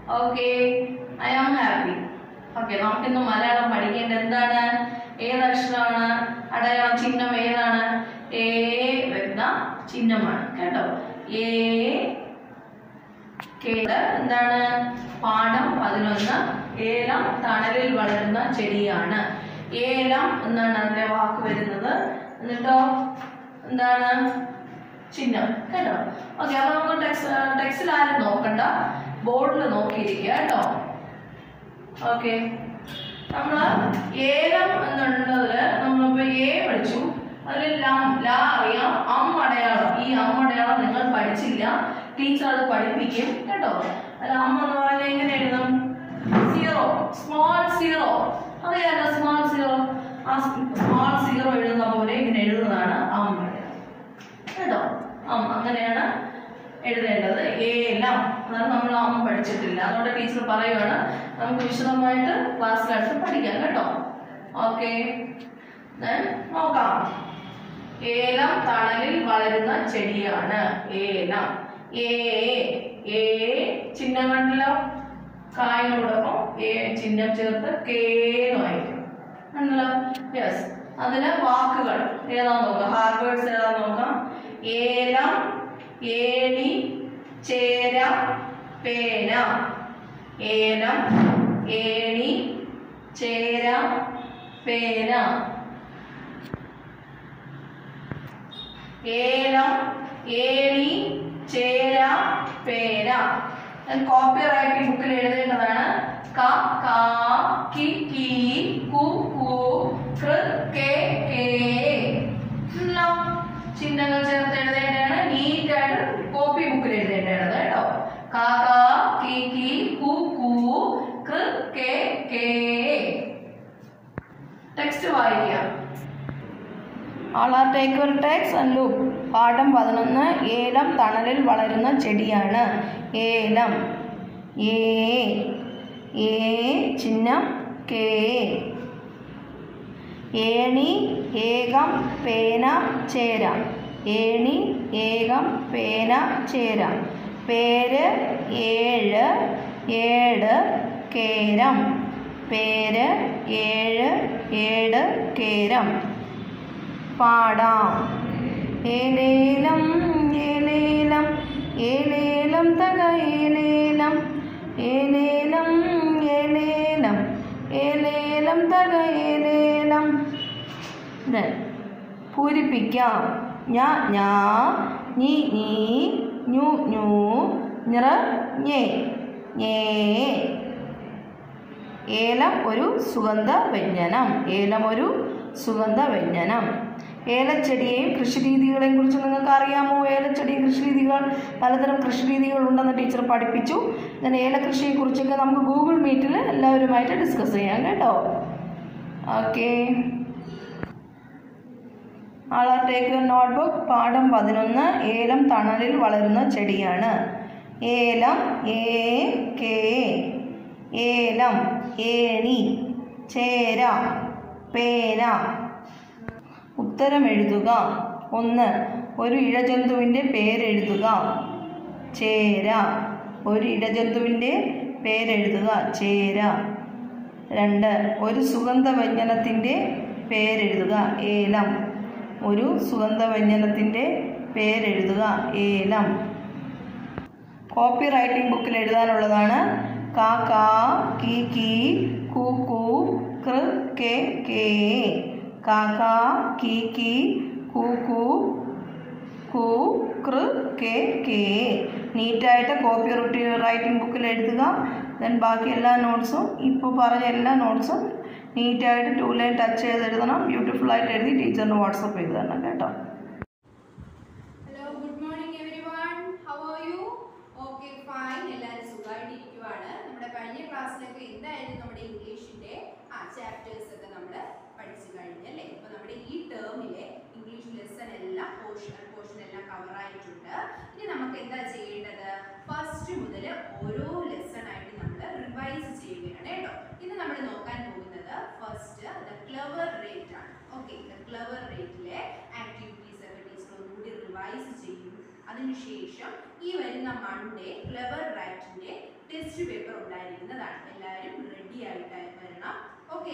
Okay I am happy okay നമുക്കിന്ന് മലയാളം പഠിക്കേണ്ടത് എന്താണ് ഏത് അക്ഷരമാണ് അടയാളം ചിഹ്നം ഏതാണ് ഏ വരുന്ന ചിഹ്നമാണ് കേട്ടോ ഏ കേട് എന്താണ് പാഠം പതിനൊന്ന് ഏലം തണലിൽ വളരുന്ന ചെടിയാണ് ഏലം എന്നാണ് അതിന്റെ വാക്ക് വരുന്നത് എന്നിട്ടോ എന്താണ് ചിഹ്നം കേട്ടോ ഓക്കെ അപ്പൊ നമുക്ക് ടെക്സ്റ്റ് ടെക്സ്റ്റിൽ ആരും നോക്കണ്ട ബോർഡിൽ നോക്കിയിരിക്കുക കേട്ടോ ഓക്കെ നമ്മൾ ഏലം എന്നുള്ളതില് നമ്മളിപ്പോ എ പഠിച്ചു അതിൽ ലാം ലാ അറിയാം അം അടയാളം ഈ അം അടയാളം നിങ്ങൾ പഠിച്ചില്ല ടീച്ചർ അത് പഠിപ്പിക്കും കേട്ടോ അല്ല അമ്മ എന്ന് പറഞ്ഞാൽ എങ്ങനെ എഴുതും സീറോ സ്മോൾ സീറോ അറിയാലോ സ്മോൾ സീറോ ആ സ്മോൾ സീറോ എഴുതുന്ന പോലെ ഇങ്ങനെ എഴുതുന്നതാണ് അം അടയാളം കേട്ടോ അം അങ്ങനെയാണ് എഴുതേണ്ടത് ഏലം അതാണ് നമ്മൾ അം പഠിച്ചിട്ടില്ല അതുകൊണ്ട് ടീച്ചർ പറയുവാണ് നമുക്ക് വിശദമായിട്ട് ക്ലാസ്സിലടുത്ത് പഠിക്കാം കേട്ടോ ഓക്കെ നോക്കാം ഏലം തണലിൽ വളരുന്ന ചെടിയാണ് ഏലം ഏ ഏ ചിഹ്നം കണ്ടല്ലോ കായനോടൊപ്പം ഏ ചിഹ്നം ചേർത്ത് കേ എന്ന് വായിക്കും കണ്ടല്ലോ യെസ് അതിന് വാക്കുകൾ ഏതാ നോക്കാം ഹാർവേഡ്സ് ഏതാ നോക്കാം ഏലം ഏണി ചേര പേന ഏലം ഏണി ചേര പേന ഏലം ഏണി ചേര പേന കോപ്പി റൈറ്റിംഗ് ബുക്കിൽ എഴുതേണ്ടതാണ് ക കാ കി കീ കു കു കൃ കെ കേ ഉണ്ടല്ലോ? ചിഹ്നങ്ങൾ ചേർത്ത് എഴുതേണ്ടതാണ് നീറ്റ് ആയിട്ട് കോപ്പി ബുക്കിൽ എഴുതേണ്ടതാണ് കേട്ടോ ക കാ കി കീ കു കു കൃ കെ കേ ടെക്സ്റ്റ് വായിക്കാം all are take your text and look പാഠം പതിനൊന്ന് ഏലം തണലിൽ വളരുന്ന ചെടിയാണ് ഏലം ഏ ഏ ചിഹ്നം കേ ഏണി ഏകം പേന ചേര ഏണി ഏകം പേന ചേര പേര് ഏഴ് ഏഴ് കേരം പേര് ഏഴ് ഏഴ് കേരം പാടാം ഏലേലം ഏലേലം ഏലേലം തക ഏലേലം ഏലേലം ഏലേലം ഏലേലം തക ഏലേലം Then, പൂരിപ്പിക്കാം ഞ ഞാ ഞി നീ ഞു ഞു നിറ ഞേ ഞേ ഏലം ഒരു സുഗന്ധ വ്യഞ്ജനം ഏലം ഒരു സുഗന്ധ വ്യഞ്ജനം ഏലച്ചെടിയെയും കൃഷിരീതികളെയും കുറിച്ച് നിങ്ങൾക്ക് അറിയാമോ ഏലച്ചെടിയും കൃഷിരീതികൾ പലതരം കൃഷിരീതികൾ ഉണ്ടെന്ന് ടീച്ചർ പഠിപ്പിച്ചു അങ്ങനെ ഏലകൃഷിയെ കുറിച്ചൊക്കെ നമുക്ക് ഗൂഗിൾ മീറ്റിൽ എല്ലാവരുമായിട്ട് ഡിസ്കസ് ചെയ്യാം കേട്ടോ ഓക്കെ ആളാ ടേക്ക് നോട്ട്ബുക്ക് പാഠം പതിനൊന്ന് ഏലം തണലിൽ വളരുന്ന ചെടിയാണ് ഏലം ഏ കേ ഏലം ഏണി ചേര പേന ഉത്തരം എഴുതുക ഒന്ന് ഒരു ഇഴജന്തുവിൻ്റെ പേരെഴുതുക ചേര ഒരു ഇഴജന്തുവിൻ്റെ പേരെഴുതുക ചേര രണ്ട് ഒരു സുഗന്ധവ്യഞ്ജനത്തിൻ്റെ പേരെഴുതുക ഏലം ഒരു സുഗന്ധവ്യഞ്ജനത്തിൻ്റെ പേരെഴുതുക ഏലം കോപ്പി റൈറ്റിംഗ് ബുക്കിൽ എഴുതാനുള്ളതാണ് കാ കാ കി കി കു കു കൃ കെ കേ കാ കാ കി കി കു കു കു കൃ കെ കേ നീറ്റായിട്ട് കോപ്പി റൂട്ടി റൈറ്റിംഗ് ബുക്കിൽ എഴുതുക ദെൻ ബാക്കി എല്ലാ നോട്ട്സും ഇപ്പോൾ പറഞ്ഞ എല്ലാ നോട്ട്സും നീറ്റായിട്ട് ടു ലൈൻ ടച്ച് ചെയ്ത് എഴുതണം ബ്യൂട്ടിഫുൾ ആയിട്ട് എഴുതി ടീച്ചറിന് വാട്സപ്പ് ചെയ്ത് തരണം കേട്ടോ hello good morning everyone how are you okay fine എല്ലാവരും സുഖമായിട്ടിരിക്കുവാണ് നമ്മുടെ കഴിഞ്ഞ ക്ലാസ്സിലൊക്കെ എന്തായിരുന്നു നമ്മുടെ ഇംഗ്ലീഷിന്റെ ആ ചാപ്റ്റേഴ്സ് ഒക്കെ നമ്മൾ പഠിച്ചു കഴിഞ്ഞല്ലേ അപ്പോൾ നമ്മുടെ ഈ ടേമിലെ ഇംഗ്ലീഷ് ലെസൺ എല്ലാം പോർഷൻ പോർഷൻ എല്ലാം കവർ ആയിട്ടുണ്ട് ഇനി നമുക്ക് എന്താ ചെയ്യേണ്ടത് ഫസ്റ്റ് മുതൽ ഓരോ ലെസൺ ആയിട്ട് നമ്മൾ റിവൈസ് ചെയ്യുകയാണ് കേട്ടോ ഇന്ന് നമ്മൾ നോക്കാൻ പോകുന്നത് ഫസ്റ്റ് ദ ക്ലവർ റേറ്റ് ആണ് ഓക്കെ ദ ക്ലവർ റേറ്റിലെ ആക്ടിവിറ്റീസ് ഒക്കെ ടീച്ചർ ഒന്നുകൂടി റിവൈസ് ചെയ്യും അതിനുശേഷം ഈ വരുന്ന മൺഡേ ക്ലവർ റൈറ്റിന്റെ ടെസ്റ്റ് പേപ്പർ ഉണ്ടായിരിക്കുന്നതാണ് എല്ലാവരും റെഡി ആയിട്ട് വരണം okay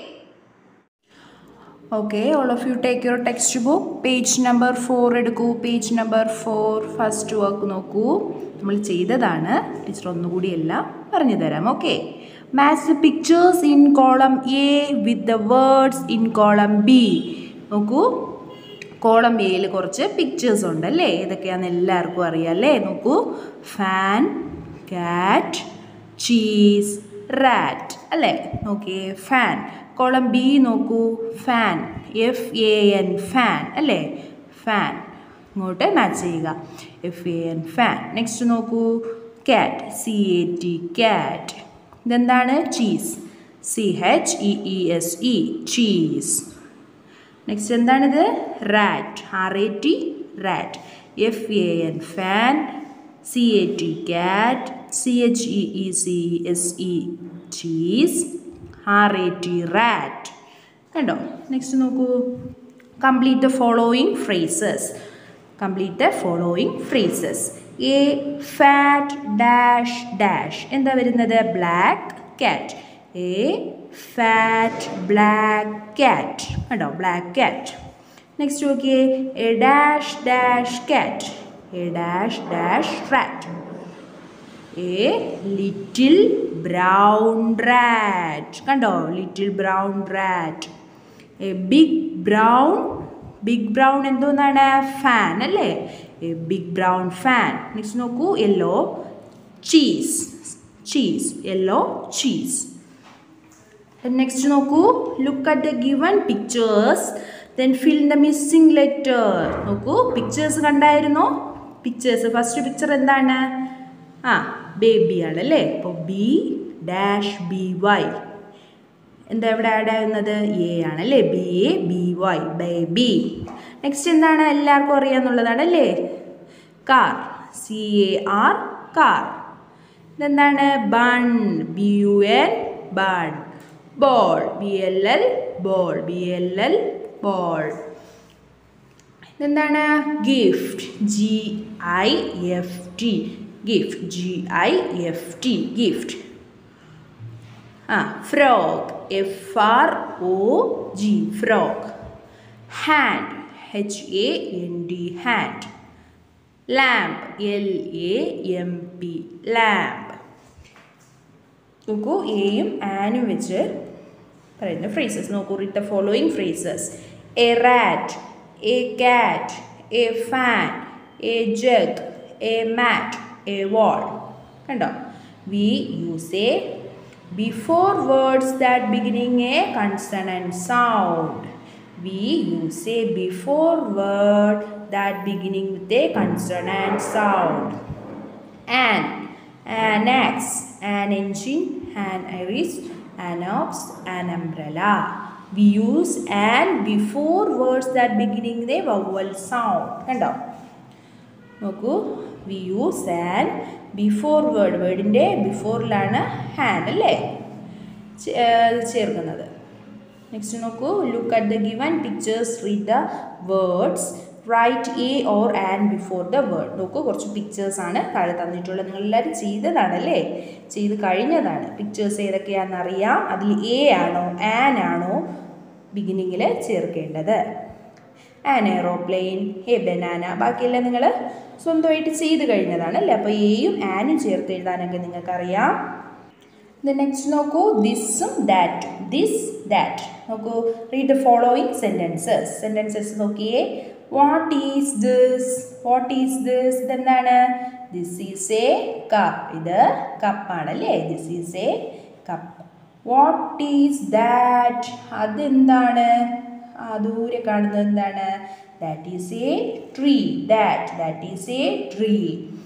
okay all of you take your text book page number four എടുക്കൂ page number four first work നോക്കൂ നമ്മൾ ചെയ്തതാണ് ടീച്ചർ ഒന്നുകൂടി എല്ലാം പറഞ്ഞു തരാം okay match the pictures in column A with the words in column B നോക്കൂ column എയിൽ കുറച്ച് പിക്ചേഴ്സ് ഉണ്ട് അല്ലേ ഏതൊക്കെയാണെന്ന് എല്ലാവർക്കും അറിയാം അല്ലേ നോക്കൂ ഫാൻ കാറ്റ് ചീസ് റാറ്റ് അല്ലേ നോക്കിയേ ഫാൻ കോളം ബി നോക്കൂ fan F A N fan അല്ലേ ഫാൻ ഇങ്ങോട്ട് മാച്ച് ചെയ്യുക F A N fan next നോക്കൂ cat C A T cat ഇതെന്താണ് cheese C H E E S E cheese next എന്താണിത് rat R A T rat F A N fan C A T cat C H E E C S E cheese R A T rat കണ്ടോ next നോക്കൂ complete the following phrases complete the following phrases a fat dash dash എന്താ വരുന്നത് black cat A fat black cat കണ്ടോ black cat next നോക്കിയേ a dash dash cat a dash dash rat a little brown rat കണ്ടോ little brown rat a big brown big brown എന്തോന്നാണ് fan അല്ലേ a big brown fan next നോക്കൂ yellow cheese cheese yellow cheese next നോക്കൂ look at the given pictures then fill the missing letter നോക്കൂ pictures കണ്ടായിരുന്നോ pictures first picture എന്താണ് ആ ബേബിയാണ് അല്ലേ അപ്പോൾ ബി ഡാഷ് ബി വൈ എന്താ ഇവിടെ ആഡ് ആവുന്നത് എ ആണ് അല്ലേ B A B Y baby next എന്താണ് എല്ലാവർക്കും അറിയാമെന്നുള്ളതാണ് അല്ലേ car C A R car ഇതെന്താണ് bun B U N bun ball B L L ball B L L ball ഇതെന്താണ് gift G I F T gift G I F T gift ആ frock F R O G frock hand H A N D hand lamp L A M P lamp നോക്കൂ എയും ആനും വെച്ച് പറയുന്ന phrases നോക്കൂ write the following phrases a rat a cat a fan a jug a mat a wall കണ്ടോ we use a before words that beginning a consonant sound we use a before word that beginning with a consonant sound an an axe an engine an iris an ox an umbrella we use an before words that beginning with a vowel sound കണ്ടോ നോക്കൂ we use an before word വേർഡിൻ്റെ ബിഫോറിലാണ് an അല്ലേ ചേ- ഏർ ചേർക്കുന്നത് next നോക്കൂ look at the given pictures read the words write a or and before the word നോക്കൂ കുറച്ച് പിക്ചേഴ്സ് ആണ് താഴെ തന്നിട്ടുള്ളത് നിങ്ങൾ എല്ലാവരും ചെയ്തതാണല്ലേ ചെയ്ത് കഴിഞ്ഞതാണ് പിക്ചേഴ്സ് ഏതൊക്കെയാണെന്ന് അറിയാം അതിൽ എ ആണോ ആൻ ആണോ ബിഗിനിങ്ങിൽ ചേർക്കേണ്ടത് ആൻ എയറോപ്ലെയിൻ എ ബനാന ബാക്കിയെല്ലാം നിങ്ങൾ സ്വന്തമായിട്ട് ചെയ്ത് കഴിഞ്ഞതാണ് അല്ലേ അപ്പോൾ എയും ആനും ചേർത്ത് എഴുതാനൊക്കെ നിങ്ങൾക്കറിയാം നെക്സ്റ്റ് നോക്കൂ ദിസും ദാറ്റും ദിസ് ദാറ്റ് നോക്കൂ read the following sentences sentences നോക്കിയേ what is this what is this ഇതെന്താണ് ദിസ് ഈസ് എ കപ്പ് ഇത് കപ്പാണല്ലേ this is a cup what is that അതെന്താണ് ആ ദൂരെ കാണുന്നത് എന്താണ് that is a tree that that is a tree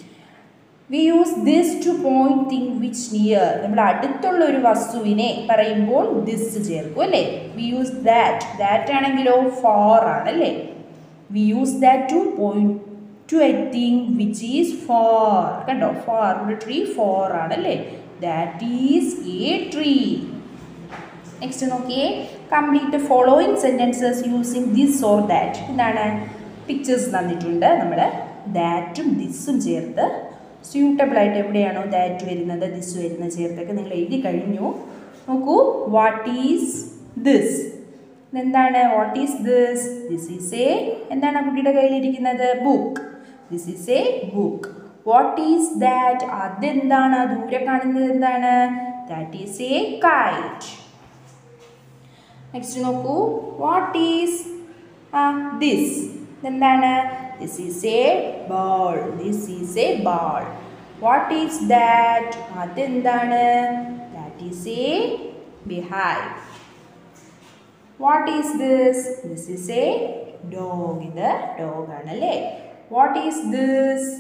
we use this to point thing which near നമ്മൾ അടുത്തുള്ള ഒരു വസ്തുവിനെ പറയുമ്പോൾ ദിസ് ചേർക്കും അല്ലേ വി യൂസ് ദാറ്റ് ദാറ്റ് ആണെങ്കിലോ ഫോർ ആണല്ലേ we use that to point to a thing which is far കണ്ടോ ഫോർ ഒരു ട്രീ ഫോർ ആണല്ലേ that is a tree next നോക്കിയേ complete following sentences using this or that എന്താണ് pictures തന്നിട്ടുണ്ട് നമ്മൾ ദാറ്റും ദിസും ചേർത്ത് സ്യൂട്ടബിൾ ആയിട്ട് എവിടെയാണോ ദാറ്റ് വരുന്നത് ദിസ് വരുന്നത് ചേർത്തൊക്കെ നിങ്ങൾ എഴുതി കഴിഞ്ഞു നോക്കൂ വാട്ട് ഈസ് ദിസ് ഇതെന്താണ് what is this this is a എന്താണ് ആ കുട്ടിയുടെ കയ്യിലിരിക്കുന്നത് book this is a book what is that അതെന്താണ് ദൂരെ കാണുന്നത് എന്താണ് that is a kite next നോക്കൂ വാട്ട് ഈസ് ദിസ് എന്താണ് this is a ball this is a ball what is that അതെന്താണ് that is a beehive what is this this is a dog ഇത് dog ആണല്ലേ what is this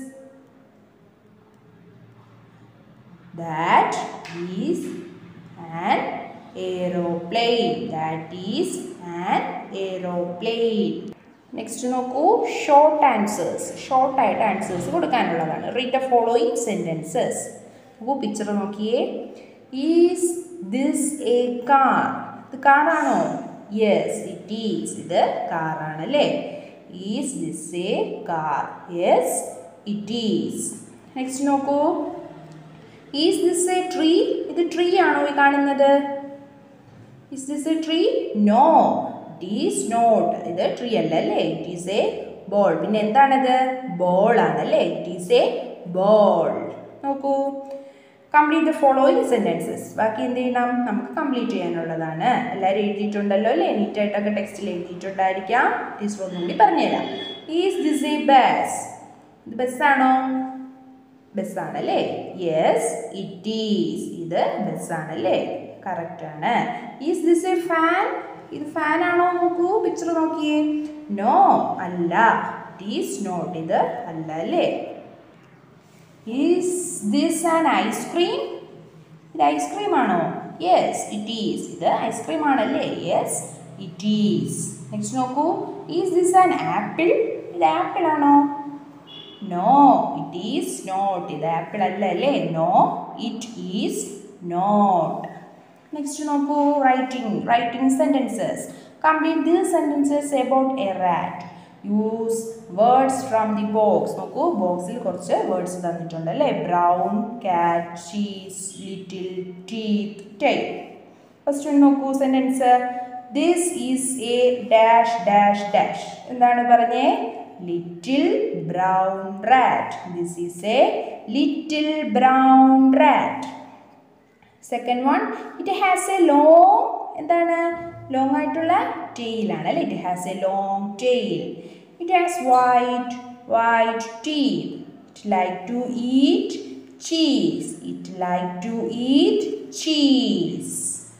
that is an aeroplane that is an aeroplane next നോക്കൂ short answers short ആയിട്ട് answers കൊടുക്കാനുള്ളതാണ് read the following sentences നോക്കൂ picture നോക്കിയേ is this a car ഇത് കാറാണോ yes it is ഇത് കാറാണ് അല്ലേ is this a car yes it is next നോക്കൂ ഈസ് ദിസ് എ ട്രീ ഇത് ട്രീ ആണോ ഈ കാണുന്നത് is this a tree no it is not ഇത് ട്രീ അല്ല അല്ലേ ഇറ്റ് ഈസ് എ ബോൾ പിന്നെ എന്താണത് ബോൾ ആണല്ലേ ഇറ്റ് ഈസ് എ ബോൾ നോക്കൂ കംപ്ലീറ്റ് ദ ഫോളോയിങ് സെൻറ്റൻസസ് ബാക്കി എന്ത് ചെയ്യണം നമുക്ക് കംപ്ലീറ്റ് ചെയ്യാനുള്ളതാണ് എല്ലാവരും എഴുതിയിട്ടുണ്ടല്ലോ അല്ലേ നീറ്റായിട്ടൊക്കെ ടെക്സ്റ്റിൽ എഴുതിയിട്ടുണ്ടായിരിക്കാം ടീച്ചർ ഒന്നും കൂടി പറഞ്ഞുതരാം ഈസ് ദിസ് എ ബസ് ഇത് ബസ്സാണോ ബസ്സാണല്ലേ യെസ് ഇറ്റ് ഈസ് ഇത് ബസ്സാണല്ലേ കറക്റ്റ് ആണ് ഈസ് ദിസ് എ ഫാൻ ഇത് ഫാൻ ആണോ നോക്കൂ പിക്ചർ നോക്കിയേ നോ അല്ല ഇറ്റ് ഈസ് നോട്ട് ഇത് അല്ല അല്ലേ ഈസ് ദിസ് ആൻ ഐസ്ക്രീം ഇത് ഐസ്ക്രീം ആണോ യെസ് ഇറ്റ് ഈസ് ഇത് ഐസ്ക്രീം ആണല്ലേ യെസ് ഇറ്റ് ഈസ് നെക്സ്റ്റ് നോക്കൂ ഈസ് ദിസ് ആൻ ആപ്പിൾ ഇത് ആപ്പിൾ ആണോ നോ ഇറ്റ് ഈസ് നോട്ട് ഇത് ആപ്പിൾ അല്ല അല്ലേ no it is not next നോക്കൂ writing writing sentences complete these sentences about a rat use words from the box നോക്കൂ ബോക്സിൽ കുറച്ച് വേർഡ്സ് തന്നിട്ടുണ്ട് അല്ലേ brown cat cheese little teeth tie first നോക്കൂ sentence this is a dash dash dash എന്താണ് പറഞ്ഞേ little brown rat this is a little brown rat second one it has a long എന്താണ് long ആയിട്ടുള്ള ടെയിലാണ് അല്ലേ it has a long tail it has white white teeth it like to eat cheese it like to eat cheese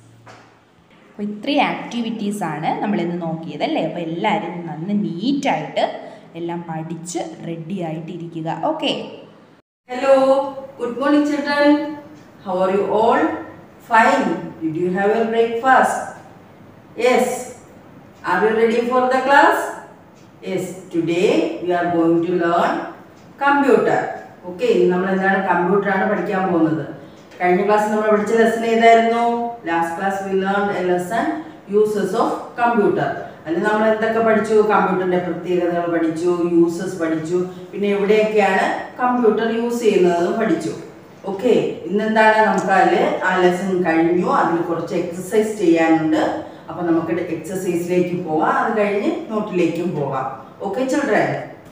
അപ്പോൾ ഇത്രയും activities ആണ് നമ്മളിന്ന് നോക്കിയത് അല്ലേ അപ്പോൾ എല്ലാവരും നന്ന് നീറ്റായിട്ട് എല്ലാം പഠിച്ച് റെഡി ആയിട്ടിരിക്കുക okay Hello, good morning children. How are you all? Fine. Did you have your breakfast? Yes. Are you ready for the class? Yes. Today we are going to learn computer. Okay ഇന്ന് നമ്മൾ എന്താണ് computer ആണ് പഠിക്കാൻ പോകുന്നത് കഴിഞ്ഞ class നമ്മൾ പഠിച്ച lesson ഏതായിരുന്നു last class we learn a lesson uses of computer അതിൽ നമ്മൾ എന്തൊക്കെ പഠിച്ചു കമ്പ്യൂട്ടറിന്റെ പ്രത്യേകതകൾ പഠിച്ചു യൂസസ് പഠിച്ചു പിന്നെ എവിടെയൊക്കെയാണ് കമ്പ്യൂട്ടർ യൂസ് ചെയ്യുന്നതും പഠിച്ചു ഓക്കെ ഇന്നെന്താണ് നമുക്ക് അതിൽ ആ ലെസൺ കഴിഞ്ഞു അതിൽ കുറച്ച് എക്സസൈസ് ചെയ്യാനുണ്ട് അപ്പൊ നമുക്ക് എക്സസൈസിലേക്ക് പോവാം അത് കഴിഞ്ഞ് നോട്ടിലേക്കും പോകാം ഓക്കെ ചിൽഡ്രൻ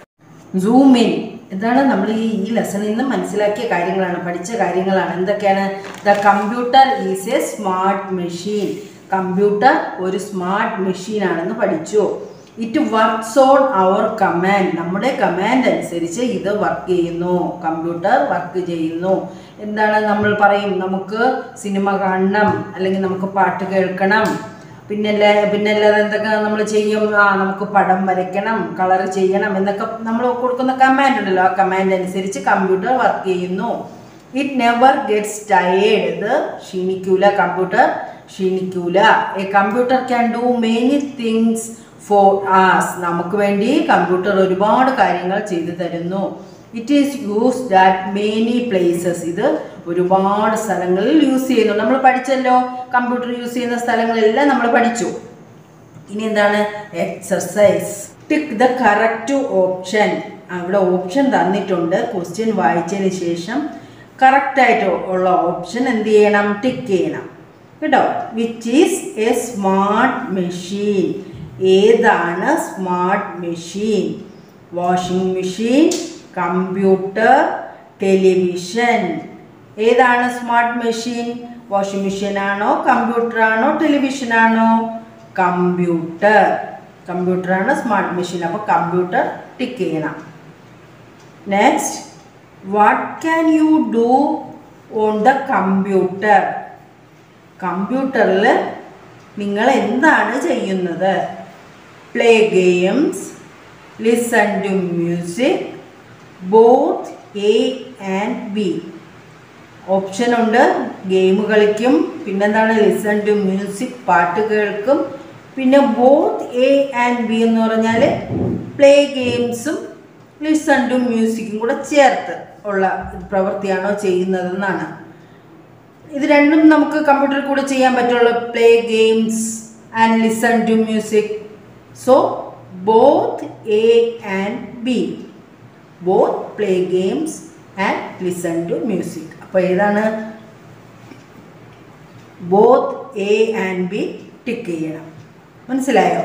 സൂം ഇൻ ഇതാണ് നമ്മൾ ഈ ഈ ലെസണിൽ നിന്ന് മനസ്സിലാക്കിയ കാര്യങ്ങളാണ് പഠിച്ച കാര്യങ്ങളാണ് എന്തൊക്കെയാണ് the computer is a smart machine computer ഒരു സ്മാർട്ട് മെഷീൻ ആണെന്ന് പഠിച്ചു it works on our command നമ്മുടെ കമാൻഡ് അനുസരിച്ച് ഇത് വർക്ക് ചെയ്യുന്നു കമ്പ്യൂട്ടർ വർക്ക് ചെയ്യുന്നു എന്താണ് നമ്മൾ പറയും നമുക്ക് സിനിമ കാണണം അല്ലെങ്കിൽ നമുക്ക് പാട്ട് കേൾക്കണം പിന്നല്ലേ പിന്നല്ലാതെ എന്തൊക്കെ നമ്മൾ ചെയ്യും ആ നമുക്ക് പടം വരയ്ക്കണം കളർ ചെയ്യണം എന്നൊക്കെ നമ്മൾ കൊടുക്കുന്ന കമാൻഡ് ഉണ്ടല്ലോ ആ കമാൻഡ് അനുസരിച്ച് കമ്പ്യൂട്ടർ വർക്ക് ചെയ്യുന്നു ഇറ്റ് നെവർ ഗെറ്റ്സ് ടയേർഡ് ഇത് ക്ഷീണിക്കൂല കമ്പ്യൂട്ടർ ക്ഷീണിക്കൂല a computer can do many things for us നമുക്ക് വേണ്ടി കമ്പ്യൂട്ടർ ഒരുപാട് കാര്യങ്ങൾ ചെയ്തു തരുന്നു it is used at many places ഇത് ഒരുപാട് സ്ഥലങ്ങളിൽ യൂസ് ചെയ്യുന്നു നമ്മൾ പഠിച്ചല്ലോ കമ്പ്യൂട്ടർ യൂസ് ചെയ്യുന്ന സ്ഥലങ്ങളെല്ലാം നമ്മൾ പഠിച്ചു ഇനി എന്താണ് exercise tick the correct option അവിടെ ഓപ്ഷൻ തന്നിട്ടുണ്ട് ക്വസ്റ്റ്യൻ വായിച്ചതിന് ശേഷം കറക്റ്റായിട്ട് ഉള്ള ഓപ്ഷൻ എന്ത് ചെയ്യണം ടിക്ക് ചെയ്യണം കേട്ടോ which is a smart machine ഏതാണ് smart machine washing machine computer television ഏതാണ് സ്മാർട്ട് മെഷീൻ വാഷിംഗ് മെഷീൻ ആണോ കമ്പ്യൂട്ടർ ആണോ ടെലിവിഷൻ ആണോ കമ്പ്യൂട്ടർ കമ്പ്യൂട്ടറാണ് സ്മാർട്ട് മെഷീൻ അപ്പോൾ കമ്പ്യൂട്ടർ ടിക്ക് ചെയ്യണം next what can you do on the computer കമ്പ്യൂട്ടറിൽ നിങ്ങൾ എന്താണ് ചെയ്യുന്നത് play games listen to music both A and B option ഉണ്ട് ഗെയിം കളിക്കും പിന്നെന്താണ് ലിസൺ ടു മ്യൂസിക് പാട്ട് കേൾക്കും പിന്നെ ബോത്ത് എ ആൻഡ് ബി എന്ന് പറഞ്ഞാൽ പ്ലേ ഗെയിംസും ലിസൺ ടു മ്യൂസിക്കും കൂടെ ചേർത്ത് ഉള്ള പ്രവൃത്തിയാണോ ചെയ്യുന്നതെന്നാണ് ഇത് രണ്ടും നമുക്ക് കമ്പ്യൂട്ടറിൽ കൂടെ ചെയ്യാൻ പറ്റുള്ളൂ play games and listen to music so both A and B both play games and listen to music അപ്പോൾ ഏതാണ് both A and B tick ചെയ്യണം മനസ്സിലായോ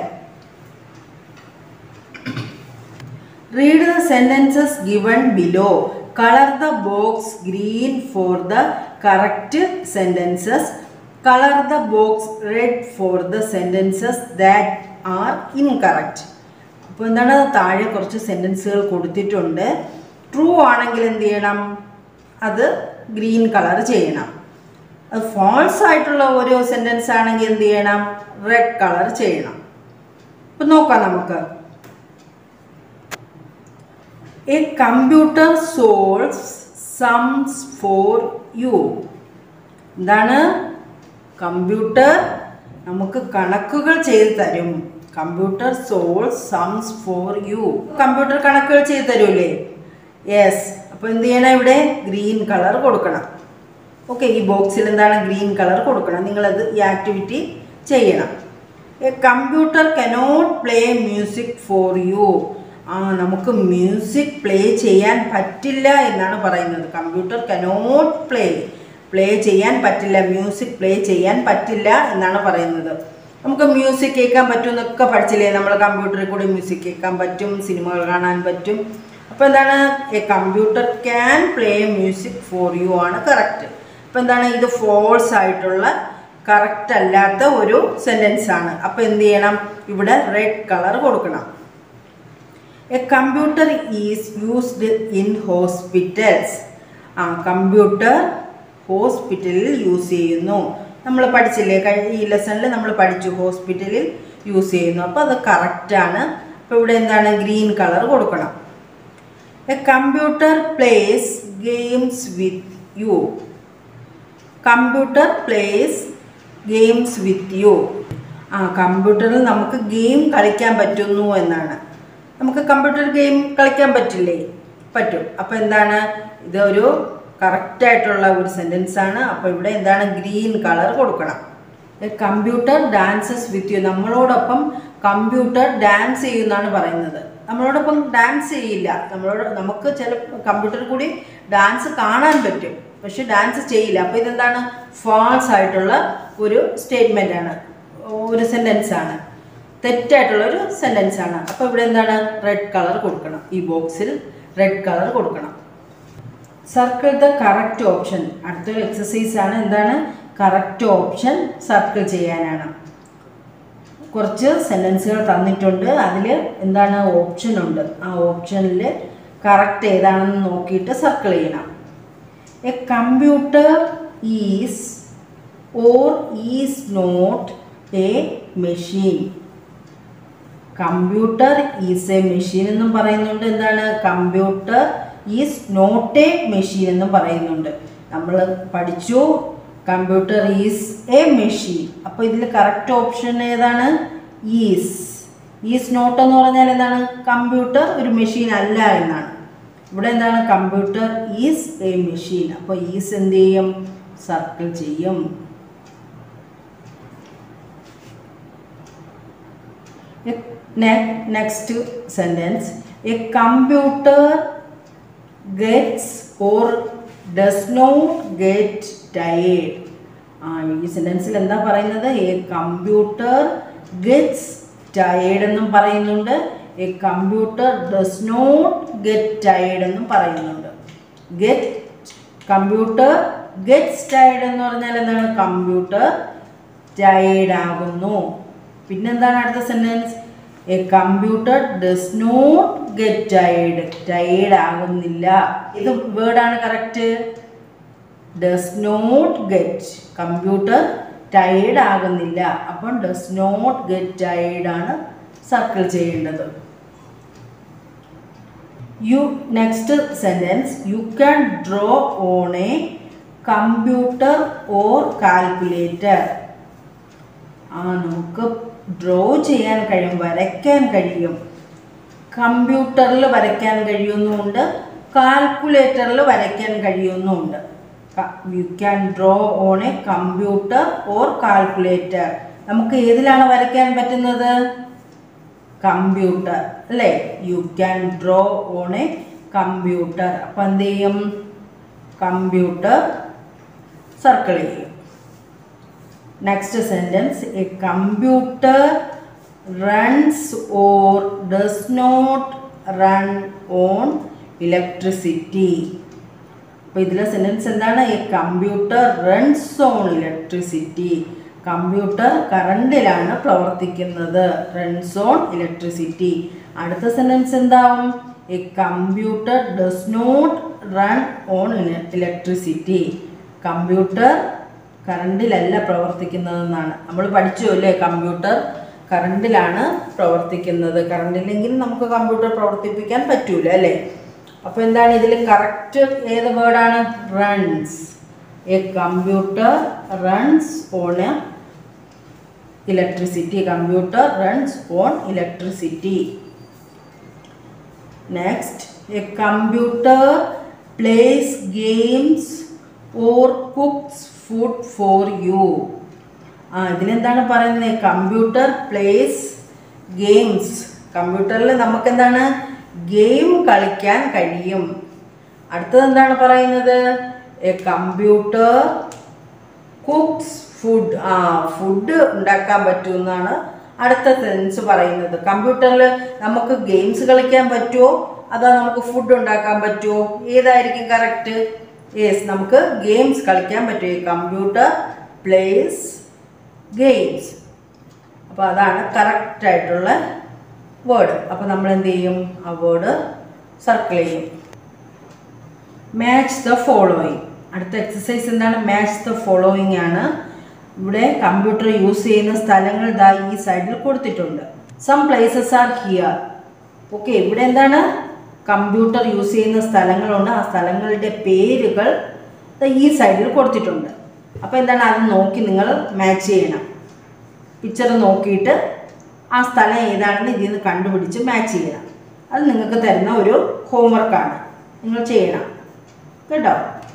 read the sentences given below colour the box green for the correct sentences colour the box red for the sentences that are incorrect അപ്പോൾ എന്താണ് താഴെ കുറച്ച് സെൻറ്റൻസുകൾ കൊടുത്തിട്ടുണ്ട് true ആണെങ്കിൽ എന്ത് ചെയ്യണം അത് ഗ്രീൻ കളർ ചെയ്യണം അത് ഫാൾസ് ആയിട്ടുള്ള ഓരോ സെൻറ്റൻസ് ആണെങ്കിൽ എന്ത് ചെയ്യണം റെഡ് കളർ ചെയ്യണം ഇപ്പം നോക്കാം നമുക്ക് a computer solves sums for you എന്താണ് കമ്പ്യൂട്ടർ നമുക്ക് കണക്കുകൾ ചെയ്ത് തരും computer solve sums for you computer കണക്കുകൾ ചെയ്ത് തരൂലേ യെസ് അപ്പോൾ എന്ത് ചെയ്യണം ഇവിടെ ഗ്രീൻ കളർ കൊടുക്കണം ഓക്കെ ഈ ബോക്സിൽ എന്താണ് ഗ്രീൻ കളർ കൊടുക്കണം നിങ്ങളത് ഈ ആക്ടിവിറ്റി ചെയ്യണം a computer cannot play music for you ആ നമുക്ക് മ്യൂസിക് പ്ലേ ചെയ്യാൻ പറ്റില്ല എന്നാണ് പറയുന്നത് കമ്പ്യൂട്ടർ കനോട്ട് പ്ലേ പ്ലേ ചെയ്യാൻ പറ്റില്ല മ്യൂസിക് പ്ലേ ചെയ്യാൻ പറ്റില്ല എന്നാണ് പറയുന്നത് നമുക്ക് മ്യൂസിക് കേൾക്കാൻ പറ്റും എന്നൊക്കെ പഠിച്ചില്ലേ നമ്മൾ കമ്പ്യൂട്ടറിൽ കൂടി മ്യൂസിക് കേൾക്കാൻ പറ്റും സിനിമകൾ കാണാൻ പറ്റും അപ്പോൾ എന്താണ് a computer can play music for you ആണ് കറക്റ്റ് അപ്പോൾ എന്താണ് ഇത് ഫോൾസ് ആയിട്ടുള്ള കറക്റ്റ് അല്ലാത്ത ഒരു സെൻറ്റൻസ് ആണ് അപ്പോൾ എന്ത് ചെയ്യണം ഇവിടെ റെഡ് കളർ കൊടുക്കണം a computer is used in hospitals ആ കമ്പ്യൂട്ടർ ഹോസ്പിറ്റലിൽ യൂസ് ചെയ്യുന്നു നമ്മൾ പഠിച്ചില്ലേ കഴിഞ്ഞ ഈ ലെസണിൽ നമ്മൾ പഠിച്ചു ഹോസ്പിറ്റലിൽ യൂസ് ചെയ്യുന്നു അപ്പോൾ അത് കറക്റ്റാണ് അപ്പോൾ ഇവിടെ എന്താണ് ഗ്രീൻ കളർ കൊടുക്കണം a computer plays games with you computer plays games with you ആ കമ്പ്യൂട്ടറിൽ നമുക്ക് ഗെയിം കളിക്കാൻ പറ്റുന്നു എന്നാണ് നമുക്ക് കമ്പ്യൂട്ടർ ഗെയിം കളിക്കാൻ പറ്റില്ലേ പറ്റും അപ്പോൾ എന്താണ് ഇതൊരു കറക്റ്റായിട്ടുള്ള ഒരു സെൻറ്റൻസ് ആണ് അപ്പോൾ ഇവിടെ എന്താണ് ഗ്രീൻ കളർ കൊടുക്കണം കമ്പ്യൂട്ടർ ഡാൻസസ് വിത്ത് യു നമ്മളോടൊപ്പം കമ്പ്യൂട്ടർ ഡാൻസ് ചെയ്യുമെന്നാണ് പറയുന്നത് നമ്മളോടൊപ്പം ഡാൻസ് ചെയ്യില്ല നമ്മളോട് നമുക്ക് ചില കമ്പ്യൂട്ടറിൽ കൂടി ഡാൻസ് കാണാൻ പറ്റും പക്ഷെ ഡാൻസ് ചെയ്യില്ല അപ്പോൾ ഇതെന്താണ് ഫാൾസ് ആയിട്ടുള്ള ഒരു സ്റ്റേറ്റ്മെൻ്റ് ആണ് ഒരു സെൻറ്റൻസ് ആണ് തെറ്റായിട്ടുള്ള ഒരു സെൻറ്റൻസ് ആണ് അപ്പോൾ ഇവിടെ എന്താണ് റെഡ് കളർ കൊടുക്കണം ഈ ബോക്സിൽ റെഡ് കളർ കൊടുക്കണം സർക്കിൾ ദ കറക്റ്റ് ഓപ്ഷൻ അടുത്തൊരു എക്സസൈസ് ആണ് എന്താണ് കറക്റ്റ് ഓപ്ഷൻ സർക്കിൾ ചെയ്യാനാണ് കുറച്ച് സെൻറ്റൻസുകൾ തന്നിട്ടുണ്ട് അതിൽ എന്താണ് ഓപ്ഷൻ ഉണ്ട് ആ ഓപ്ഷനിൽ കറക്റ്റ് ഏതാണെന്ന് നോക്കിയിട്ട് സർക്കിൾ ചെയ്യണം a computer is or is not a machine computer is a machine എന്നും പറയുന്നുണ്ട് എന്താണ് computer is not a machine എന്നും പറയുന്നുണ്ട് നമ്മൾ പഠിച്ചു കമ്പ്യൂട്ടർ ഈസ് എ മെഷീൻ അപ്പോൾ ഇതിൽ കറക്റ്റ് ഓപ്ഷൻ ഏതാണ് ഈസ് ഈസ് നോട്ട് എന്ന് പറഞ്ഞാൽ എന്താണ് കമ്പ്യൂട്ടർ ഒരു മെഷീൻ അല്ല എന്നാണ് ഇവിടെ എന്താണ് കമ്പ്യൂട്ടർ ഈസ് എ മെഷീൻ അപ്പോൾ ഈസ് എന്ത് ചെയ്യും സർക്കിൾ ചെയ്യും next sentence a computer gets or does not get tired ആ ഈ സെൻറ്റൻസിൽ എന്താ പറയുന്നത് എ കമ്പ്യൂട്ടർ ഗെറ്റ്സ് ടയേർഡ് എന്നും പറയുന്നുണ്ട് a computer does not get tired എന്നും പറയുന്നുണ്ട് ഗെറ്റ് കമ്പ്യൂട്ടർ ഗെറ്റ്സ് ടയേർഡ് എന്ന് പറഞ്ഞാൽ എന്താണ് കമ്പ്യൂട്ടർ ടയേർഡ് ആകുന്നു പിന്നെന്താണ് അടുത്ത sentence a computer does not get tired tired ആകുന്നില്ല ഇത് വേർഡാണ് correct does not get computer tired ആകുന്നില്ല അപ്പം ഡസ് നോട്ട് ഗെറ്റ് ടയേർഡ് ആണ് സർക്കിൾ ചെയ്യേണ്ടത് you next sentence you can draw on a computer or calculator ആ നമുക്ക് ഡ്രോ ചെയ്യാൻ കഴിയും വരയ്ക്കാൻ കഴിയും കമ്പ്യൂട്ടറിൽ വരയ്ക്കാൻ കഴിയുന്നുമുണ്ട് കാൽക്കുലേറ്ററിൽ വരയ്ക്കാൻ കഴിയുന്നുമുണ്ട് you can draw on a computer or calculator നമുക്ക് ഏതിലാണ് വരയ്ക്കാൻ പറ്റുന്നത് കമ്പ്യൂട്ടർ അല്ലേ you can draw on a computer അപ്പം എന്ത് ചെയ്യും കമ്പ്യൂട്ടർ സർക്കിൾ ചെയ്യും next sentence a computer runs or does not run on electricity അപ്പോൾ ഇതിലെ സെൻറ്റൻസ് എന്താണ് a computer runs on electricity computer കറണ്ടിലാണ് പ്രവർത്തിക്കുന്നത് റൺസ് ഓൺ ഇലക്ട്രിസിറ്റി അടുത്ത സെൻറ്റൻസ് എന്താവും a computer does not run on electricity computer കറണ്ടിലല്ല പ്രവർത്തിക്കുന്നതെന്നാണ് നമ്മൾ പഠിച്ചു അല്ലേ കമ്പ്യൂട്ടർ കറണ്ടിലാണ് പ്രവർത്തിക്കുന്നത് കറണ്ടില്ലെങ്കിൽ നമുക്ക് കമ്പ്യൂട്ടർ പ്രവർത്തിപ്പിക്കാൻ പറ്റൂല അല്ലേ അപ്പോൾ എന്താണ് ഇതിൽ കറക്റ്റ് ഏത് വേർഡാണ് runs a computer runs on electricity computer runs on electricity next a computer plays games or cooks food for you ആ ഇതിലെന്താണ് പറയുന്നത് കമ്പ്യൂട്ടർ പ്ലേസ് ഗെയിംസ് കമ്പ്യൂട്ടറിൽ നമുക്ക് എന്താണ് ഗെയിം കളിക്കാൻ കഴിയും അടുത്തത് എന്താണ് പറയുന്നത് എ കമ്പ്യൂട്ടർ കുക്സ് ഫുഡ് ആ ഫുഡ് ഉണ്ടാക്കാൻ പറ്റുമെന്നാണ് അടുത്ത സെൻസ് പറയുന്നത് കമ്പ്യൂട്ടറിൽ നമുക്ക് ഗെയിംസ് കളിക്കാൻ പറ്റുമോ അതോ നമുക്ക് ഫുഡ് ഉണ്ടാക്കാൻ പറ്റുമോ ഏതായിരിക്കും കറക്റ്റ് യെസ് നമുക്ക് ഗെയിംസ് കളിക്കാൻ പറ്റും ഈ കമ്പ്യൂട്ടർ പ്ലേസ് ഗെയിംസ് അപ്പോൾ അതാണ് കറക്റ്റ് ആയിട്ടുള്ള വേർഡ് അപ്പോൾ നമ്മൾ എന്ത് ചെയ്യും ആ വേർഡ് സർക്കിൾ ചെയ്യും മാച്ച് ദ ഫോളോയിങ് അടുത്ത എക്സസൈസ് എന്താണ് മാച്ച് ദ ഫോളോയിങ് ആണ് ഇവിടെ കമ്പ്യൂട്ടർ യൂസ് ചെയ്യുന്ന സ്ഥലങ്ങൾ ദാ ഈ സൈഡിൽ കൊടുത്തിട്ടുണ്ട് some places are here okay ഇവിടെ എന്താണ് കമ്പ്യൂട്ടർ യൂസ് ചെയ്യുന്ന സ്ഥലങ്ങളുണ്ട് ആ സ്ഥലങ്ങളുടെ പേരുകൾ ദാ ഈ സൈഡിൽ കൊടുത്തിട്ടുണ്ട് അപ്പോൾ എന്താണ് അത് നോക്കി നിങ്ങൾ മാച്ച് ചെയ്യണം പിക്ചർ നോക്കിയിട്ട് ആ സ്ഥലം ഏതാണെന്ന് ഇതിൽ നിന്ന് കണ്ടുപിടിച്ച് മാച്ച് ചെയ്യണം അത് നിങ്ങൾക്ക് തരുന്ന ഒരു ഹോംവർക്കാണ് നിങ്ങൾ ചെയ്യണം കേട്ടോ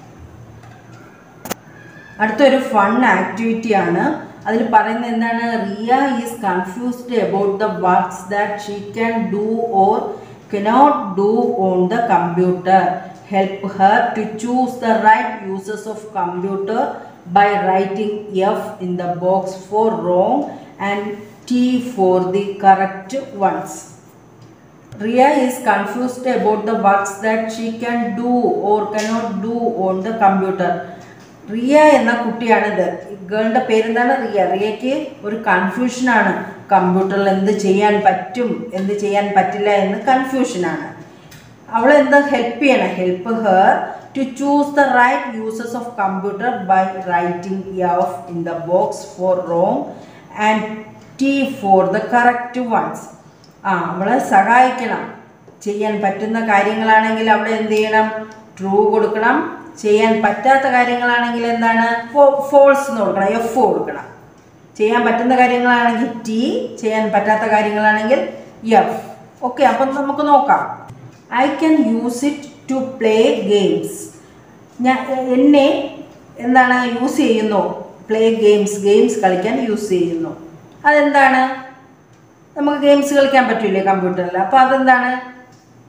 അടുത്തൊരു ഫൺ ആക്ടിവിറ്റി ആണ് അതിൽ പറയുന്നത് എന്താണ് Ria is confused about the works that she can do or cannot do on the computer help her to choose the right uses of computer by writing F in the box for wrong and T for the correct ones Ria is confused about the works that she can do or cannot do on the computer. Ria എന്ന കുട്ടിയാണിത് ഗേളിൻ്റെ പേരെന്താണ് റിയ റിയയ്ക്ക് ഒരു കൺഫ്യൂഷനാണ് കമ്പ്യൂട്ടറിൽ എന്ത് ചെയ്യാൻ പറ്റും എന്ത് ചെയ്യാൻ പറ്റില്ല എന്ന് കൺഫ്യൂഷനാണ് അവൾ എന്താ ഹെൽപ്പ് ചെയ്യണം help her to choose the right uses of computer by writing F in the box for wrong and T for the correct ones ആ അവളെ സഹായിക്കണം ചെയ്യാൻ പറ്റുന്ന കാര്യങ്ങളാണെങ്കിൽ അവിടെ എന്ത് ചെയ്യണം ട്രൂ കൊടുക്കണം ചെയ്യാൻ പറ്റാത്ത കാര്യങ്ങളാണെങ്കിൽ എന്താണ് ഫോൾസ് എന്ന് കൊടുക്കണം എഫ് കൊടുക്കണം ചെയ്യാൻ പറ്റുന്ന കാര്യങ്ങളാണെങ്കിൽ ടി ചെയ്യാൻ പറ്റാത്ത കാര്യങ്ങളാണെങ്കിൽ എഫ് ഓക്കെ അപ്പം നമുക്ക് നോക്കാം I can use it to play games ഞാൻ എന്നെ എന്താണ് യൂസ് ചെയ്യുന്നു പ്ലേ ഗെയിംസ് ഗെയിംസ് കളിക്കാൻ യൂസ് ചെയ്യുന്നു അതെന്താണ് നമുക്ക് ഗെയിംസ് കളിക്കാൻ പറ്റില്ലേ കമ്പ്യൂട്ടറിൽ അപ്പോൾ അതെന്താണ്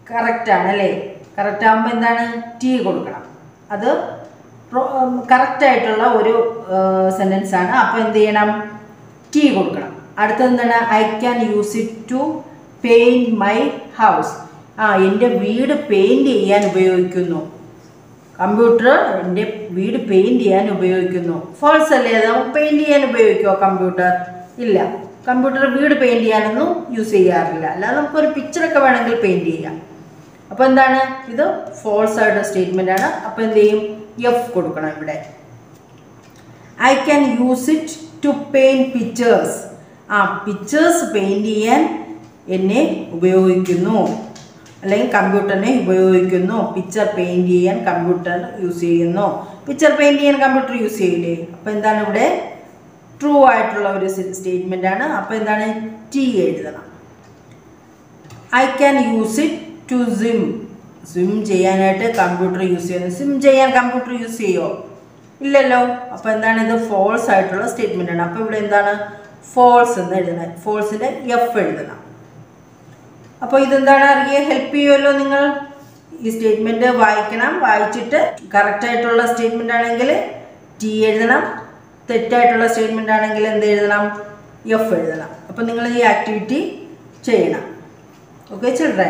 കറക്റ്റ് ആണ് അല്ലേ കറക്റ്റ് ആകുമ്പോൾ എന്താണ് ടി കൊടുക്കണം അത് കറക്റ്റ് ആയിട്ടുള്ള ഒരു സെൻറ്റൻസ് ആണ് അപ്പോൾ എന്ത് ചെയ്യണം ടി കൊടുക്കണം അടുത്തത് എന്താണ് I can use it to paint my house ആ എൻ്റെ വീട് പെയിൻറ് ചെയ്യാൻ ഉപയോഗിക്കുന്നു കമ്പ്യൂട്ടർ എൻ്റെ വീട് പെയിൻറ് ചെയ്യാൻ ഉപയോഗിക്കുന്നു ഫോൾസ് അല്ലേ അത് നമുക്ക് പെയിൻറ് ചെയ്യാൻ ഉപയോഗിക്കുമോ കമ്പ്യൂട്ടർ ഇല്ല കമ്പ്യൂട്ടർ വീട് പെയിൻറ് ചെയ്യാനൊന്നും യൂസ് ചെയ്യാറില്ല അല്ലാതെ നമുക്കൊരു പിക്ചറൊക്കെ വേണമെങ്കിൽ പെയിൻറ് ചെയ്യാം അപ്പോൾ എന്താണ് ഇത് ഫോൾസ് ആയിട്ടുള്ള സ്റ്റേറ്റ്മെൻ്റ് ആണ് അപ്പോൾ എന്ത് ചെയ്യും എഫ് കൊടുക്കണം ഇവിടെ I can use it to paint pictures ആ പിക്ചേഴ്സ് പെയിൻറ് ചെയ്യാൻ എന്നെ ഉപയോഗിക്കുന്നു അല്ലെങ്കിൽ കമ്പ്യൂട്ടറിനെ ഉപയോഗിക്കുന്നു പിക്ചർ പെയിൻറ് ചെയ്യാൻ കമ്പ്യൂട്ടർ യൂസ് ചെയ്യുന്നു പിക്ചർ പെയിൻറ് ചെയ്യാൻ കമ്പ്യൂട്ടർ യൂസ് ചെയ്യില്ലേ അപ്പോൾ എന്താണ് ഇവിടെ ട്രൂ ആയിട്ടുള്ള ഒരു സ്റ്റേറ്റ്മെൻ്റ് ആണ് അപ്പോൾ എന്താണ് ടി എഴുതണം I can use it to swim swim ചെയ്യാനായിട്ട് കമ്പ്യൂട്ടർ യൂസ് ചെയ്യുന്നു സ്വിം ചെയ്യാൻ കമ്പ്യൂട്ടർ യൂസ് ചെയ്യുമോ ഇല്ലല്ലോ അപ്പോൾ എന്താണ് ഇത് ഫോൾസ് ആയിട്ടുള്ള സ്റ്റേറ്റ്മെൻ്റ് ആണ് അപ്പോൾ ഇവിടെ എന്താണ് ഫോൾസ് എന്ന് എഴുതണം ഫോൾസിൻ്റെ എഫ് എഴുതണം അപ്പോൾ ഇതെന്താണ് അറിയുക ഹെൽപ്പ് ചെയ്യുമല്ലോ നിങ്ങൾ ഈ സ്റ്റേറ്റ്മെൻറ്റ് വായിക്കണം വായിച്ചിട്ട് കറക്റ്റായിട്ടുള്ള സ്റ്റേറ്റ്മെൻ്റ് ആണെങ്കിൽ ടി എഴുതണം തെറ്റായിട്ടുള്ള സ്റ്റേറ്റ്മെൻ്റ് ആണെങ്കിൽ എന്ത് എഴുതണം എഫ് എഴുതണം അപ്പോൾ നിങ്ങൾ ഈ ആക്ടിവിറ്റി ചെയ്യണം ഓക്കെ ചിൽഡ്രൻ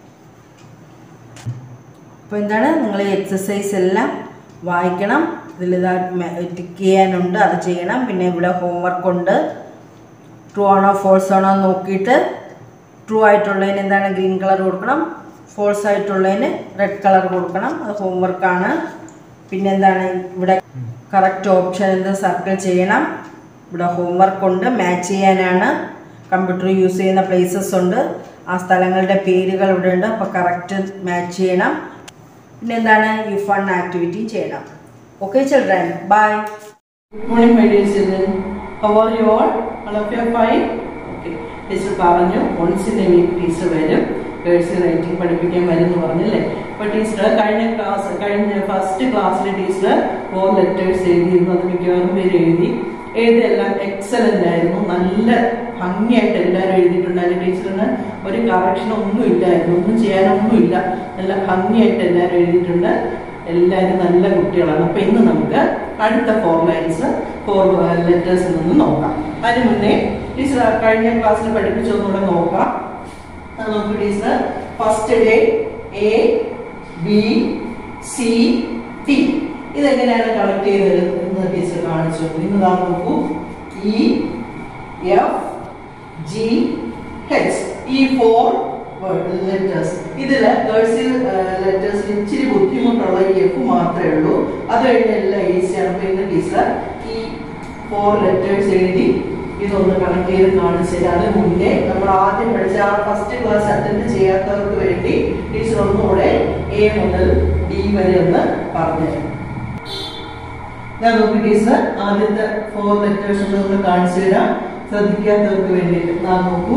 അപ്പോൾ എന്താണ് നിങ്ങൾ ഈ എക്സസൈസ് എല്ലാം വായിക്കണം ഇതിലിതാ ടിക്ക് ചെയ്യാനുണ്ട് അത് ചെയ്യണം പിന്നെ ഇവിടെ ഹോംവർക്ക് ഉണ്ട് ട്രൂ ആണോ ഫോൾസ് ആണോ എന്ന് നോക്കിയിട്ട് ട്രൂ ആയിട്ടുള്ളതിന് എന്താണ് ഗ്രീൻ കളർ കൊടുക്കണം ഫോൾസ് ആയിട്ടുള്ളതിന് റെഡ് കളർ കൊടുക്കണം അത് ഹോംവർക്കാണ് പിന്നെ എന്താണ് ഇവിടെ കറക്റ്റ് ഓപ്ഷൻ എന്ത് സർക്കിൾ ചെയ്യണം ഇവിടെ ഹോംവർക്ക് ഉണ്ട് മാച്ച് ചെയ്യാനാണ് കമ്പ്യൂട്ടർ യൂസ് ചെയ്യുന്ന പ്ലേസസ് ഉണ്ട് ആ സ്ഥലങ്ങളുടെ പേരുകൾ ഇവിടെ ഉണ്ട് അപ്പോൾ കറക്റ്റ് മാച്ച് ചെയ്യണം പിന്നെ എന്താണ് ഈ ഫൺ ആക്ടിവിറ്റി ചെയ്യണം okay children bye Good morning, my dear children. How are you all? All of you are fine? Okay. Teacher പറഞ്ഞു ഒൺസിന്റെ വീക്ക് ടീച്ചർ വരും കേഴ്സി റൈറ്റിംഗ് പഠിപ്പിക്കാൻ വരും എന്ന് പറഞ്ഞല്ലേ അപ്പൊ ടീച്ചർ കഴിഞ്ഞ ക്ലാസ് കഴിഞ്ഞ ഫസ്റ്റ് ക്ലാസ്സിൽ ടീച്ചർ ഫോർ ലെറ്റേഴ്സ് എഴുതിയിരുന്നു അത് മിക്കവാറും പേര് എഴുതി എഴുതിയെല്ലാം എക്സലന്റ് ആയിരുന്നു നല്ല ഭംഗിയായിട്ട് എല്ലാവരും എഴുതിയിട്ടുണ്ടായിരുന്നു ടീച്ചറിന് ഒരു കറക്ഷൻ ഒന്നും ഇല്ലായിരുന്നു ഒന്നും ചെയ്യാനൊന്നുമില്ല നല്ല ഭംഗിയായിട്ട് എല്ലാവരും എഴുതിയിട്ടുണ്ട് എല്ലാവരും നല്ല കുട്ടികളാണ് അപ്പൊ ഇന്ന് നമുക്ക് അടുത്ത ഫോർ ലൈൻസ് ഫോർ ലെറ്റേഴ്സിൽ നിന്ന് നോക്കാം അതിന് മുന്നേ ടീച്ചർ കഴിഞ്ഞ ക്ലാസ്സിൽ പഠിപ്പിച്ചൊന്നുകൂടെ നോക്കാം അത് നോക്കൂ teacher first day A B C T ഇതെങ്ങനെയാണ് കളക്ട് ചെയ്തത് എന്ന് ടീച്ചർ കാണിച്ചു ഇന്ന് നാം നോക്കൂ ഇ എഫ് ജി എച്ച് ഈ ഫോർ ലെറ്റേഴ്സ് ഇതില് കേഴ്സീവ് ലെറ്റേഴ്സിൽ ഇച്ചിരി ബുദ്ധിമുട്ടുള്ള ഈ എഫ് മാത്രമേ ഉള്ളൂ അത് കഴിഞ്ഞ എല്ലാം ഈസിയാണ് അപ്പൊ ഇന്ന് ടീച്ചർ ഈ ഫോർ ലെറ്റേഴ്സ് എഴുതി ഇതൊന്ന് കണക്ട് ചെയ്ത് കാണിച്ചു തരാം അതിന് മുന്നേ നമ്മൾ ആദ്യം പഠിച്ച ആ ഫസ്റ്റ് ക്ലാസ് അറ്റൻഡ് ചെയ്യാത്തവർക്ക് വേണ്ടി ടീച്ചർ ഒന്നുകൂടെ എ മുതൽ ഡി വരെ ഒന്ന് പറഞ്ഞുതരാം ഞാൻ നോക്കി ടീച്ചർ ആദ്യത്തെ ഫോർ ലെറ്റേഴ്സ് ഒന്ന് കാണിച്ചു തരാം ശ്രദ്ധിക്കാത്തവർക്ക് വേണ്ടിയിട്ട് ഞാൻ നോക്കൂ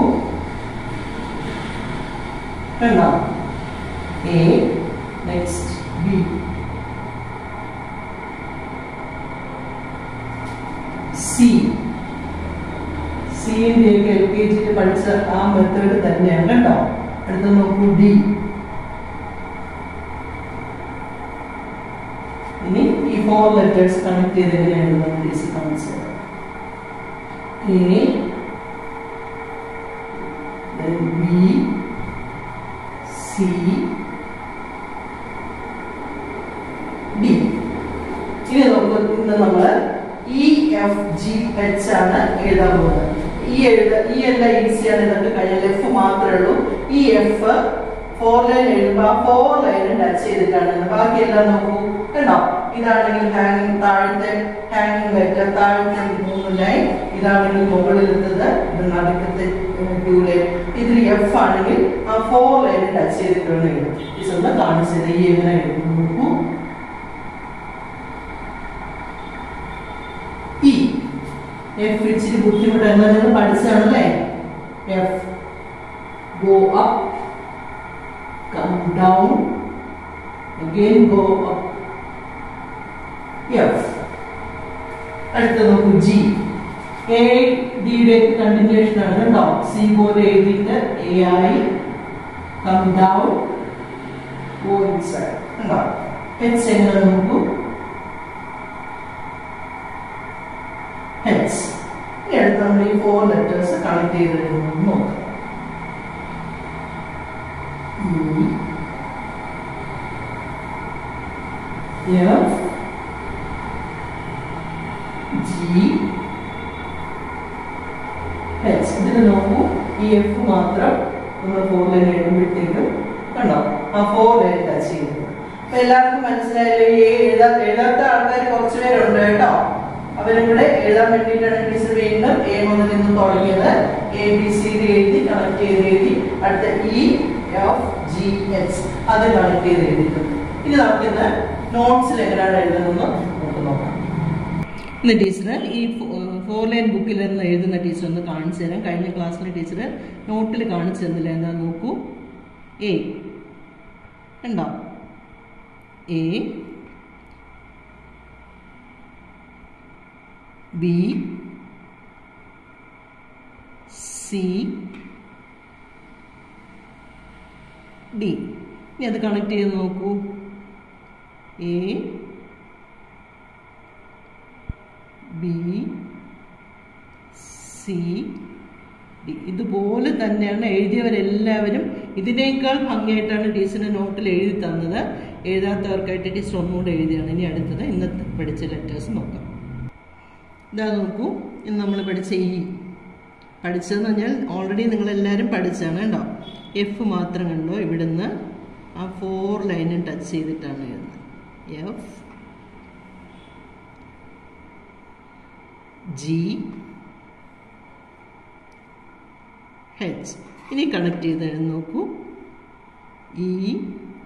കണ്ടോ എ നെക്സ്റ്റ് ബി സി സിന്റെ ഒക്കെ എൽ കെ ജിയിൽ പഠിച്ച ആ മെത്തേഡ് തന്നെയാണ് കേട്ടോ അടുത്ത നോക്കൂ ഡി ഇനി ഈ ഫോർ ലെറ്റേഴ്സ് കണക്ട് ചെയ്ത് എങ്ങനെയാണ് നമ്മൾ ടീച്ചർ കാണിച്ചത് എ ബി സി ഡി ഇനി നമുക്ക് ഇന്ന് നമ്മൾ ഇ എഫ് ജി എച്ച് ആണ് എഴുതാൻ പോകുന്നത് ഈ എഴുത ഈ എല്ലാം ഈസിയാണ് ഇതൊക്കെ കഴിഞ്ഞാൽ എഫ് മാത്രമേ ഉള്ളൂ ഈ എഫ് ഫോർ ലൈൻ എഴുതുമ്പോൾ ആ ഫോർ ലൈൻ ടച്ച് ചെയ്തിട്ടാണ് ബാക്കിയെല്ലാം നോക്കൂ കണ്ടോ ഇതാണെങ്കിൽ ഹാങ്ങിങ് താഴത്തെ ഹാങ്ങിങ് ലെറ്റർ താഴത്തെ മൂന്ന് ലൈൻ ഇതാണെങ്കിൽ മുകളിലെത്തത് ഇത് നടുക്കത്തെ ടു ലൈൻ ഇതിൽ എഫ് ആണെങ്കിൽ ആ ഫോർ ലൈൻ ടച്ച് ചെയ്തിട്ടുണ്ട് എഴുതും ഇതൊന്ന് കാണിച്ചത് ഈ എങ്ങനെ എഴുതും നോക്കൂ ഇ എഫ് ഇച്ചിരി ബുദ്ധിമുട്ട് എന്നാൽ നിങ്ങൾ പഠിച്ചതാണല്ലേ F go up come down again go up F അടുത്ത നോക്കൂ ജി എ ഡിയുടെ കണ്ടിന്യൂഷൻ ആണ് കേട്ടോ സി പോലെ എഴുതിയിട്ട് എ ആയി കം ഡൗൺ go inside. കണ്ടോ ഹെഡ്സ് എങ്ങനെ നോക്കൂ ഹെഡ്സ് ഇനി അടുത്ത് നമ്മൾ ഈ ഫോർ ലെറ്റേഴ്സ് കണക്ട് ചെയ്ത് എഴുതുന്നത് നോക്കാം E F G H ഇതിന് നോക്കൂ ഈ എഫ് മാത്രം നമ്മൾ ഫോർ ലൈൻ എഴുതുമ്പോഴത്തേക്കും കണ്ടോ ആ ഫോർ ലൈൻ ടച്ച് ചെയ്യുന്നത് അപ്പൊ എല്ലാവർക്കും മനസ്സിലായല്ലോ ഈ എഴുതാ എഴുതാത്ത ആൾക്കാർ കുറച്ച് പേരുണ്ട് കേട്ടോ അവരും കൂടെ എഴുതാൻ വേണ്ടിയിട്ടാണ് ടീച്ചർ വീണ്ടും എ മുതൽ നിന്ന് തുടങ്ങിയത് എ ബി സി ഡി എഴുതി കണക്ട് ചെയ്ത് എഴുതി അടുത്ത ഇ എഫ് ജി എച്ച് അത് കണക്ട് ചെയ്ത് എഴുതിയിട്ടുണ്ട് ഇനി നമുക്കിന്ന് നോട്ട്സിൽ എങ്ങനെയാണ് എഴുതുന്നത് നമുക്ക് നോക്കാം ഇന്ന് ടീച്ചർ ഈ ഫോർ ലൈൻ ബുക്കിൽ നിന്ന് എഴുതുന്ന ടീച്ചർ ഒന്ന് കാണിച്ചു തരാം കഴിഞ്ഞ ക്ലാസ്സിലെ ടീച്ചർ നോട്ടിൽ കാണിച്ചു തന്നില്ല എന്താ നോക്കൂ എ ഉണ്ടോ എ ബി സി ഡി ഇനി അത് കണക്ട് ചെയ്ത് നോക്കൂ എ ബി സി ഡി ഇതുപോലെ തന്നെയാണ് എഴുതിയവരെല്ലാവരും ഇതിനേക്കാൾ ഭംഗിയായിട്ടാണ് ടീച്ചറിന് നോട്ടിൽ എഴുതി തന്നത് എഴുതാത്തവർക്കായിട്ട് ടീച്ചർ ഒന്നുകൂടെ എഴുതിയാണ് ഇനി അടുത്തത് ഇന്നത്തെ പഠിച്ച ലെറ്റേഴ്സ് നോക്കാം ഇതാ നോക്കൂ ഇന്ന് നമ്മൾ പഠിച്ച ഈ പഠിച്ചതെന്ന് പറഞ്ഞാൽ ഓൾറെഡി നിങ്ങളെല്ലാവരും പഠിച്ചാണ് കേട്ടോ എഫ് മാത്രം കണ്ടോ ഇവിടുന്ന് ആ ഫോർ ലൈനും ടച്ച് ചെയ്തിട്ടാണ് എഴുതുന്നത് എഫ് ജി എച്ച് ഇനി കണക്ട് ചെയ്ത് എഴുതി നോക്കൂ ഇ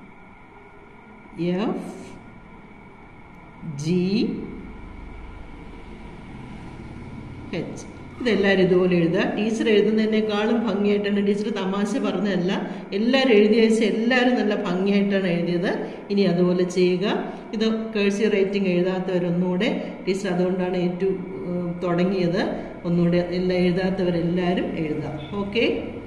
എഫ് ജി എച്ച് ഇതെല്ലാവരും ഇതുപോലെ എഴുതുക ടീച്ചർ എഴുതുന്നതിനേക്കാളും ഭംഗിയായിട്ടാണ് ടീച്ചർ തമാശ പറഞ്ഞതല്ല എല്ലാവരും എഴുതി വെച്ച് എല്ലാവരും നല്ല ഭംഗിയായിട്ടാണ് എഴുതിയത് ഇനി അതുപോലെ ചെയ്യുക ഇത് കേഴ്സി റേറ്റിംഗ് എഴുതാത്തവരൊന്നുകൂടെ ടീച്ചർ അതുകൊണ്ടാണ് ഏറ്റവും തുടങ്ങിയത് ഒന്നുകൂടെ എല്ലാം എഴുതാത്തവരെല്ലാവരും എഴുതാം ഓക്കെ